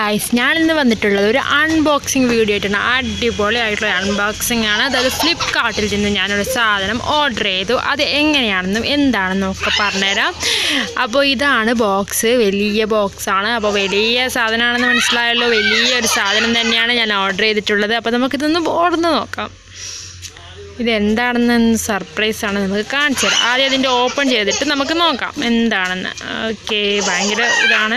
guys ഞാൻ ഇന്ന് വന്നിട്ടുള്ളത് ഒരു അൺബോക്സിങ് വീഡിയോ ആയിട്ടാണ് അടിപൊളിയായിട്ടുള്ള അൺബോക്സിങ് ആണ് അതായത് ഫ്ലിപ്കാർട്ടിൽ നിന്ന് ഞാനൊരു സാധനം ഓർഡർ ചെയ്തു അത് എങ്ങനെയാണെന്നും എന്താണെന്നും ഒക്കെ പറഞ്ഞുതരാം അപ്പോൾ ഇതാണ് ബോക്സ് വലിയ ബോക്സാണ് അപ്പോൾ വലിയ സാധനമാണെന്ന് മനസ്സിലായല്ലോ വലിയൊരു സാധനം തന്നെയാണ് ഞാൻ ഓർഡർ ചെയ്തിട്ടുള്ളത് അപ്പോൾ നമുക്കിതൊന്ന് ഓർന്ന് നോക്കാം ഇതെന്താണെന്ന് സർപ്രൈസ് ആണ് നമുക്ക് കാണിച്ചു തരാം ആദ്യം അതിൻ്റെ ഓപ്പൺ ചെയ്തിട്ട് നമുക്ക് നോക്കാം എന്താണെന്ന് ഓക്കെ ഭയങ്കര ഇതാണ്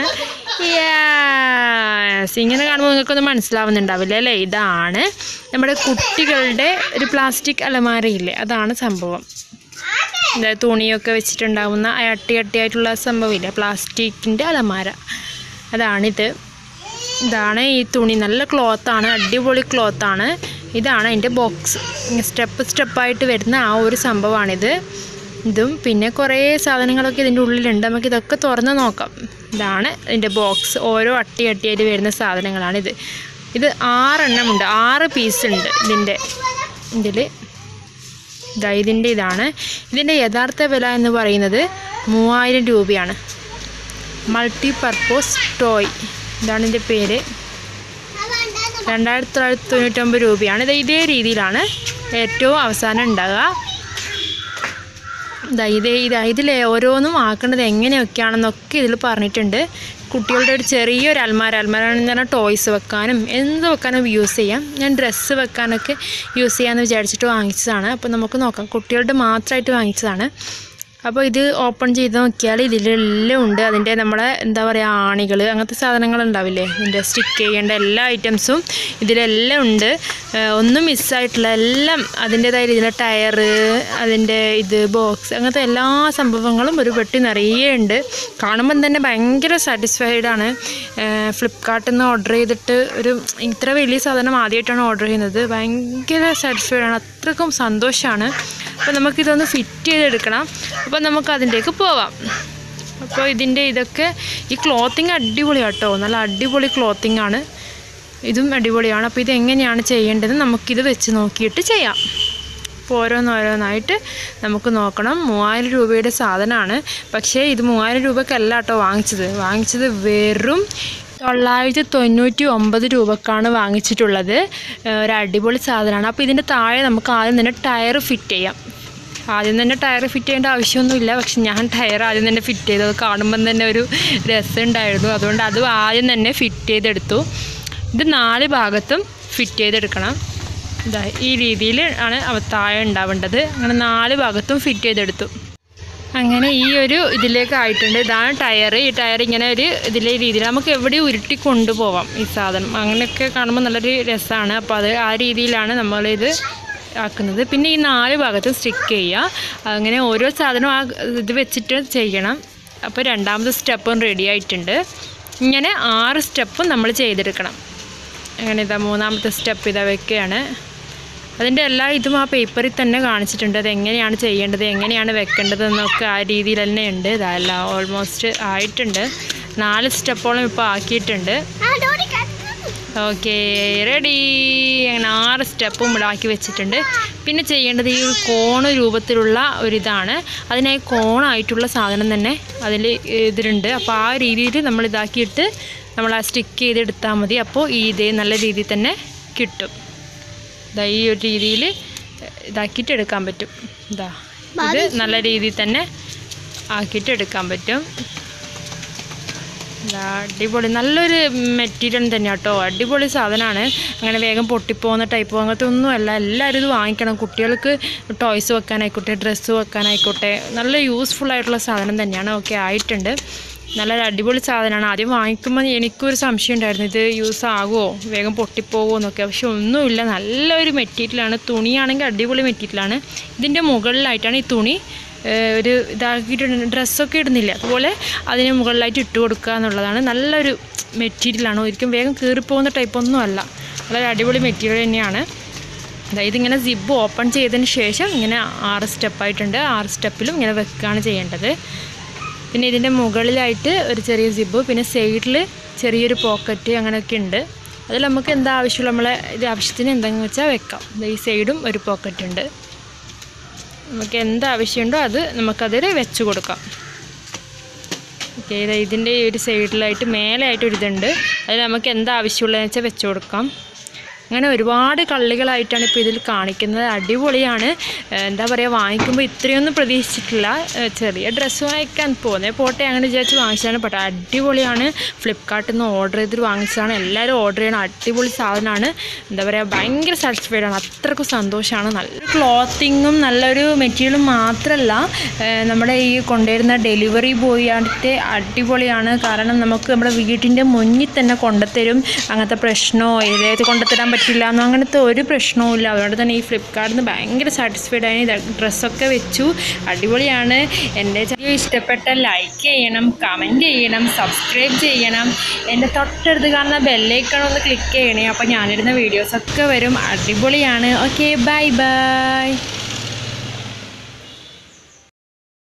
യെസ് ഇങ്ങനെ കാണുമ്പോൾ നിങ്ങൾക്കൊന്നും മനസ്സിലാവുന്നുണ്ടാവില്ല അല്ലേ ഇതാണ് നമ്മുടെ കുട്ടികളുടെ ഒരു പ്ലാസ്റ്റിക് അലമാരയില്ലേ അതാണ് സംഭവം അതായത് തുണിയൊക്കെ വെച്ചിട്ടുണ്ടാവുന്ന ആ അട്ടി അട്ടിയായിട്ടുള്ള സംഭവമില്ലേ പ്ലാസ്റ്റിക്കിൻ്റെ അലമാര അതാണിത് ഇതാണ് ഈ തുണി നല്ല ക്ലോത്താണ് അടിപൊളി ക്ലോത്താണ് ഇതാണ് അതിൻ്റെ ബോക്സ് സ്റ്റെപ്പ് സ്റ്റെപ്പായിട്ട് വരുന്ന ആ ഒരു സംഭവമാണിത് ഇതും പിന്നെ കുറേ സാധനങ്ങളൊക്കെ ഇതിൻ്റെ ഉള്ളിലുണ്ട് നമുക്ക് ഇതൊക്കെ തുറന്ന് നോക്കാം ഇതാണ് ഇതിൻ്റെ ബോക്സ് ഓരോ അട്ടി അട്ടിയായിട്ട് വരുന്ന സാധനങ്ങളാണിത് ഇത് ആറെണ്ണം ഉണ്ട് ആറ് പീസ് ഉണ്ട് ഇതിൻ്റെ ഇതിൽ ഇതാ ഇതിൻ്റെ ഇതാണ് ഇതിൻ്റെ യഥാർത്ഥ വില എന്ന് പറയുന്നത് മൂവായിരം രൂപയാണ് മൾട്ടി പർപ്പസ് ടോയ് ഇതാണ് ഇതിൻ്റെ പേര് രണ്ടായിരത്തി തൊള്ളായിരത്തി തൊണ്ണൂറ്റൊമ്പത് രൂപയാണ് ഇത് ഇതേ രീതിയിലാണ് ഏറ്റവും അവസാനം ഉണ്ടാകുക ഇതാ ഇതേ ഇതാ ഇതിൽ ഓരോന്നും ആക്കേണ്ടത് എങ്ങനെയൊക്കെയാണെന്നൊക്കെ ഇതിൽ പറഞ്ഞിട്ടുണ്ട് കുട്ടികളുടെ ഒരു ചെറിയൊരു അൽമാര അൽമാര എന്ന് പറഞ്ഞാൽ ടോയ്സ് വെക്കാനും എന്ത് വെക്കാനും യൂസ് ചെയ്യാം ഞാൻ ഡ്രസ്സ് വെക്കാനൊക്കെ യൂസ് ചെയ്യാമെന്ന് വിചാരിച്ചിട്ട് വാങ്ങിച്ചതാണ് അപ്പോൾ നമുക്ക് നോക്കാം കുട്ടികളുടെ മാത്രമായിട്ട് വാങ്ങിച്ചതാണ് അപ്പോൾ ഇത് ഓപ്പൺ ചെയ്ത് നോക്കിയാൽ ഇതിലെല്ലാം ഉണ്ട് അതിൻ്റെ നമ്മളെ എന്താ പറയുക ആണികൾ അങ്ങനത്തെ സാധനങ്ങൾ ഉണ്ടാവില്ലേ ഇതിൻ്റെ സ്റ്റിക്ക് ചെയ്യേണ്ട എല്ലാ ഐറ്റംസും ഇതിലെല്ലാം ഉണ്ട് ഏഹ് ഒന്നും മിസ്സായിട്ടില്ല എല്ലാം അതിൻ്റേതായ രീതിയിലുള്ള ടയറ് അതിൻ്റെ ഇത് ബോക്സ് അങ്ങനത്തെ എല്ലാ സംഭവങ്ങളും ഒരു പെട്ടി നിറയെ ഉണ്ട് കാണുമ്പം തന്നെ ഭയങ്കര സാറ്റിസ്ഫൈഡ് ആണ് ഫ്ലിപ്കാർട്ടിൽ നിന്ന് ഓർഡർ ചെയ്തിട്ട് ഒരു ഇത്ര വലിയ സാധനം ആദ്യമായിട്ടാണ് ഓർഡർ ചെയ്യുന്നത് ഭയങ്കര സാറ്റിസ്ഫൈഡ് ആണ് അത്രക്കും സന്തോഷമാണ് അപ്പോൾ നമുക്കിതൊന്ന് ഫിറ്റ് ചെയ്തെടുക്കണം അപ്പോൾ നമുക്ക് അതിൻ്റെക്ക് പോവാം അപ്പോൾ ഇതിൻ്റെ ഇതൊക്കെ ഈ ക്ലോത്തിങ് അടിപൊളിയാണ് കേട്ടോ നല്ല അടിപൊളി ക്ലോത്തിങ് ആണ് ഇതും അടിപൊളിയാണ് അപ്പോൾ ഇത് എങ്ങനെയാണ് ചെയ്യേണ്ടത് നമുക്കിത് വെച്ച് നോക്കിയിട്ട് ചെയ്യാം അപ്പോൾ ഓരോന്നോരോന്നായിട്ട് നമുക്ക് നോക്കണം മൂവായിരം രൂപയുടെ സാധനമാണ് പക്ഷേ ഇത് മൂവായിരം രൂപക്കല്ല കേട്ടോ വാങ്ങിച്ചത് വാങ്ങിച്ചത് വെറും തൊള്ളായിരത്തി തൊണ്ണൂറ്റി ഒമ്പത് രൂപക്കാണ് വാങ്ങിച്ചിട്ടുള്ളത് ഏഹ് ഒരു അടിപൊളി സാധനമാണ് അപ്പോൾ ഇതിൻ്റെ താഴെ നമുക്ക് ആദ്യം തന്നെ ടയർ ഫിറ്റ് ചെയ്യാം ആദ്യം തന്നെ ടയർ ഫിറ്റ് ചെയ്യേണ്ട ആവശ്യമൊന്നുമില്ല പക്ഷെ ഞാൻ ടയർ ആദ്യം തന്നെ ഫിറ്റ് ചെയ്തു അത് കാണുമ്പം തന്നെ ഒരു രസമുണ്ടായിരുന്നു അതുകൊണ്ട് അത് ആദ്യം തന്നെ ഫിറ്റ് ചെയ്തെടുത്തു ഇത് നാല് ഭാഗത്തും ഫിറ്റ് ചെയ്തെടുക്കണം ഇതാ ഈ രീതിയിൽ ആണ് അവ താഴെ ഉണ്ടാവേണ്ടത് അങ്ങനെ നാല് ഭാഗത്തും ഫിറ്റ് ചെയ്തെടുത്തു അങ്ങനെ ഈ ഒരു ഇതിലേക്ക് ആയിട്ടുണ്ട് ഇതാണ് ടയർ ഈ ടയർ ഇങ്ങനെ ഒരു ഇതിലെ രീതിയിൽ നമുക്ക് എവിടെ ഉരുട്ടി കൊണ്ടുപോവാം ഈ സാധനം അങ്ങനെയൊക്കെ കാണുമ്പോൾ നല്ലൊരു രസമാണ് അപ്പോൾ അത് ആ രീതിയിലാണ് നമ്മളിത് ആക്കുന്നത് പിന്നെ ഈ നാല് ഭാഗത്തും സ്റ്റിക്ക് ചെയ്യുക അങ്ങനെ ഓരോ സാധനവും ആ ഇത് വെച്ചിട്ട് ചെയ്യണം അപ്പോൾ രണ്ടാമത്തെ സ്റ്റെപ്പും റെഡി ആയിട്ടുണ്ട് ഇങ്ങനെ ആറ് സ്റ്റെപ്പും നമ്മൾ ചെയ്തെടുക്കണം അങ്ങനെ ഇതാ മൂന്നാമത്തെ സ്റ്റെപ്പ് ഇതാ വെക്കുകയാണ് അതിൻ്റെ എല്ലാ ഇതും ആ പേപ്പറിൽ തന്നെ കാണിച്ചിട്ടുണ്ട് അത് എങ്ങനെയാണ് ചെയ്യേണ്ടത് എങ്ങനെയാണ് വെക്കേണ്ടത് എന്നൊക്കെ ആ രീതിയിൽ തന്നെ ഉണ്ട് ഇതെല്ലാം ഓൾമോസ്റ്റ് ആയിട്ടുണ്ട് നാല് സ്റ്റെപ്പോളം ഇപ്പോൾ ആക്കിയിട്ടുണ്ട് ഓക്കെ റെഡി അങ്ങനെ ആറ് സ്റ്റെപ്പും ഇവിടെ ആക്കി വെച്ചിട്ടുണ്ട് പിന്നെ ചെയ്യേണ്ടത് ഈ ഒരു കോണ് രൂപത്തിലുള്ള ഒരിതാണ് അതിനായി കോണായിട്ടുള്ള സാധനം തന്നെ അതിൽ ഇതിലുണ്ട് അപ്പോൾ ആ രീതിയിൽ നമ്മൾ ഇതാക്കിയിട്ട് നമ്മൾ ആ സ്റ്റിക്ക് ചെയ്തെടുത്താൽ മതി അപ്പോൾ ഈ ഇതേ നല്ല രീതിയിൽ തന്നെ കിട്ടും ഇതാ ഈ ഒരു രീതിയിൽ ഇതാക്കിയിട്ട് എടുക്കാൻ പറ്റും ഇതാ ഇത് നല്ല രീതിയിൽ തന്നെ ആക്കിയിട്ട് എടുക്കാൻ പറ്റും ഇതാ അടിപൊളി നല്ലൊരു മെറ്റീരിയൽ തന്നെയാണ് കേട്ടോ അടിപൊളി സാധനമാണ് അങ്ങനെ വേഗം പൊട്ടിപ്പോകുന്ന ടൈപ്പ് അങ്ങനത്തെ ഒന്നുമല്ല എല്ലാവരും ഇത് വാങ്ങിക്കണം കുട്ടികൾക്ക് ടോയ്സ് വെക്കാനായിക്കോട്ടെ ഡ്രസ്സ് വെക്കാനായിക്കോട്ടെ നല്ല യൂസ്ഫുൾ ആയിട്ടുള്ള സാധനം തന്നെയാണ് ഓക്കെ ആയിട്ടുണ്ട് നല്ലൊരു അടിപൊളി സാധനമാണ് ആദ്യം വാങ്ങിക്കുമ്പോൾ എനിക്കൊരു സംശയം ഉണ്ടായിരുന്നു ഇത് യൂസ് ആകുമോ വേഗം പൊട്ടിപ്പോകുമോ എന്നൊക്കെ പക്ഷെ ഒന്നുമില്ല നല്ലൊരു മെറ്റീരിയലാണ് തുണിയാണെങ്കിൽ അടിപൊളി മെറ്റീരിയലാണ് ഇതിൻ്റെ മുകളിലായിട്ടാണ് ഈ തുണി ഏഹ് ഒരു ഇതാക്കിയിട്ട് ഡ്രസ്സൊക്കെ ഇടുന്നില്ല അതുപോലെ അതിന് മുകളിലായിട്ട് ഇട്ട് കൊടുക്കുക എന്നുള്ളതാണ് നല്ലൊരു മെറ്റീരിയലാണ് ഒരിക്കലും വേഗം കീറിപ്പോകുന്ന ടൈപ്പൊന്നും അല്ല വളരെ അടിപൊളി മെറ്റീരിയൽ തന്നെയാണ് അതായത് ഇങ്ങനെ സിബ് ഓപ്പൺ ചെയ്തതിന് ശേഷം ഇങ്ങനെ ആറ് സ്റ്റെപ്പായിട്ടുണ്ട് ആറ് സ്റ്റെപ്പിലും ഇങ്ങനെ വെക്കുകയാണ് ചെയ്യേണ്ടത് പിന്നെ ഇതിൻ്റെ മുകളിലായിട്ട് ഒരു ചെറിയ സിബ് പിന്നെ സൈഡിൽ ചെറിയൊരു പോക്കറ്റ് അങ്ങനെയൊക്കെ ഉണ്ട് അതിൽ നമുക്ക് എന്താ ആവശ്യമുള്ള നമ്മളെ ഇത് ആവശ്യത്തിന് എന്തെങ്കിലും വെച്ചാൽ വെക്കാം ദേ ഈ സൈഡും ഒരു പോക്കറ്റ് ഉണ്ട് നമുക്ക് എന്ത് ആവശ്യമുണ്ടോ അത് നമുക്കതിൽ വെച്ച് കൊടുക്കാം ഓക്കെ ഇത് ഇതിൻ്റെ ഈ ഒരു സൈഡിലായിട്ട് മേലെയായിട്ട് ഒരു ഇതുണ്ട് അതിൽ നമുക്ക് എന്താ ആവശ്യമുള്ളതെന്ന് വെച്ചാൽ വെച്ച് കൊടുക്കാം അങ്ങനെ ഒരുപാട് കള്ളികളായിട്ടാണ് ഇപ്പോൾ ഇതിൽ കാണിക്കുന്നത് അടിപൊളിയാണ് ഏഹ് എന്താ പറയുക വാങ്ങിക്കുമ്പോൾ ഇത്രയൊന്നും പ്രതീക്ഷിച്ചിട്ടില്ല ഏഹ് ചെറിയ ഡ്രസ്സ് വാങ്ങിക്കാൻ പോകുന്നത് പോട്ടെ അങ്ങനെ വിചാരിച്ച് വാങ്ങിച്ചതാണ് പക്ഷേ അടിപൊളിയാണ് ഫ്ലിപ്കാർട്ടിൽ നിന്ന് ഓർഡർ ചെയ്തിട്ട് വാങ്ങിച്ചതാണ് എല്ലാവരും ഓർഡർ ചെയ്യണം അടിപൊളി സാധനമാണ് എന്താ പറയുക ഭയങ്കര സാറ്റിസ്ഫൈഡ് ആണ് അത്രക്കും സന്തോഷമാണ് നല്ല ക്ലോത്തിങ്ങും നല്ലൊരു മെറ്റീരിയലും മാത്രമല്ല ഏഹ് നമ്മുടെ ഈ കൊണ്ടുവരുന്ന ഡെലിവറി ബോയ് ആയിട്ട് അടിപൊളിയാണ് കാരണം നമുക്ക് നമ്മുടെ വീട്ടിൻ്റെ മുന്നിൽ തന്നെ കൊണ്ടുത്തരും അങ്ങനത്തെ പ്രശ്നമോ ഇതിലേക്ക് കൊണ്ടുത്തരാൻ പറ്റില്ല എന്നോ അങ്ങനത്തെ ഒരു പ്രശ്നവും ഇല്ല അതുകൊണ്ട് തന്നെ ഈ ഫ്ലിപ്കാർട്ടിൽ നിന്ന് ഭയങ്കര സാറ്റിസ്ഫൈഡ് ആയി ഡ്രസ്സൊക്കെ വെച്ചു അടിപൊളിയാണ് എൻ്റെ വീഡിയോ ഇഷ്ടപ്പെട്ട ലൈക്ക് ചെയ്യണം കമൻറ്റ് ചെയ്യണം സബ്സ്ക്രൈബ് ചെയ്യണം എൻ്റെ തൊട്ടടുത്ത് കാണുന്ന ബെല്ലൈക്കൺ ഒന്ന് ക്ലിക്ക് ചെയ്യണേ അപ്പോൾ ഞാനിടുന്ന വീഡിയോസൊക്കെ വരും അടിപൊളിയാണ് ഓക്കെ ബൈ ബൈ